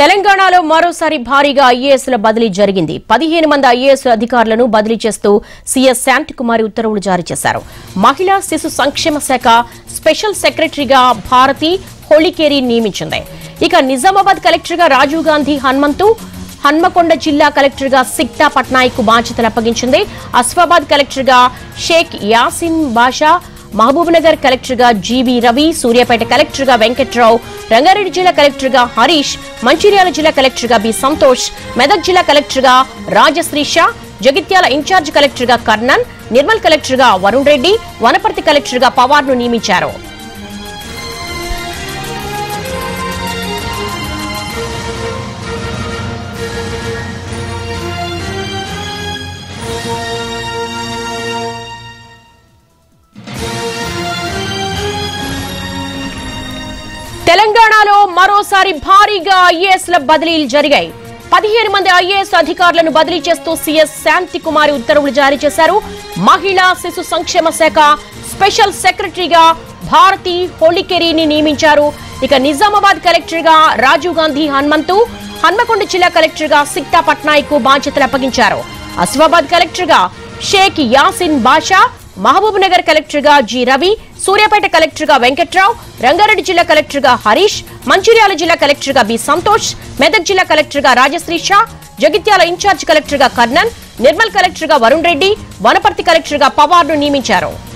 తెలంగాణలో మరోసారి భారీగా ఐఏఎస్ల బదిలీ జరిగింది పదిహేను మంది ఐఏఎస్ అధికారులను బదిలీ చేస్తూ సీఎస్ శాంతికుమారి ఉత్తర్వులు జారీ చేశారు మహిళా శిశు సంక్షేమ శాఖ స్పెషల్ సెక్రటరీగా భారతి హోళికేరి నియమించింది ఇక నిజామాబాద్ కలెక్టర్గా రాజీవ్ గాంధీ హనుమంతు హన్మకొండ జిల్లా కలెక్టర్గా సిక్తా పట్నాయక్ బాధ్యతలు అప్పగించింది అస్ఫాబాద్ కలెక్టర్గా షేక్ యాసిన్ బాషా మహబూబ్నగర్ కలెక్టర్గా జీవి రవి సూర్యాపేట కలెక్టర్గా వెంకట్రావు రంగారెడ్డి జిల్లా కలెక్టర్గా హరీష్ మంచిర్యాల జిల్లా కలెక్టర్గా బి సంతోష్ మెదక్ జిల్లా కలెక్టర్గా రాజశ్రీ షా జగిత్యాల ఇన్ఛార్జ్ కలెక్టర్గా కర్ణన్ నిర్మల్ కలెక్టర్గా వరుణ్ రెడ్డి వనపర్తి కలెక్టర్గా పవార్ను నియమించారు తెలంగాణలో మరోసారి భారీగా ఐఏఎస్ల బదిలీలు జరిగాయి పదిహేను మంది ఐఏఎస్ అధికారులను బదిలీ చేస్తూ సీఎస్ శాంతి కుమారి ఉత్తర్వులు జారీ చేశారు మహిళా శిశు సంక్షేమ శాఖ స్పెషల్ సెక్రటరీగా భారతి హోళికెరీని నియమించారు ఇక నిజామాబాద్ కలెక్టర్గా రాజీవ్ గాంధీ హనుమంతు హన్మకొండ జిల్లా కలెక్టర్గా సిక్తా పట్నాయక్ బాధ్యతలు అప్పగించారు అస్వాబాద్ కలెక్టర్గా షేక్ యాసిన్ బాషా మహబూబ్ నగర్ కలెక్టర్ గా జి రవి సూర్యాపేట కలెక్టర్ గా వెంకట్రావు రంగారెడ్డి జిల్లా కలెక్టర్ గా హరీష్ మంచిర్యాల జిల్లా కలెక్టర్ గా బి సంతోష్ మెదక్ జిల్లా కలెక్టర్ గా రాజశ్రీ షా జగిత్యాల ఇన్ఛార్జ్ కలెక్టర్ గా కర్ణన్ నిర్మల్ కలెక్టర్ గా వరుణ్ రెడ్డి వనపర్తి కలెక్టర్ గా పవార్ను నియమించారు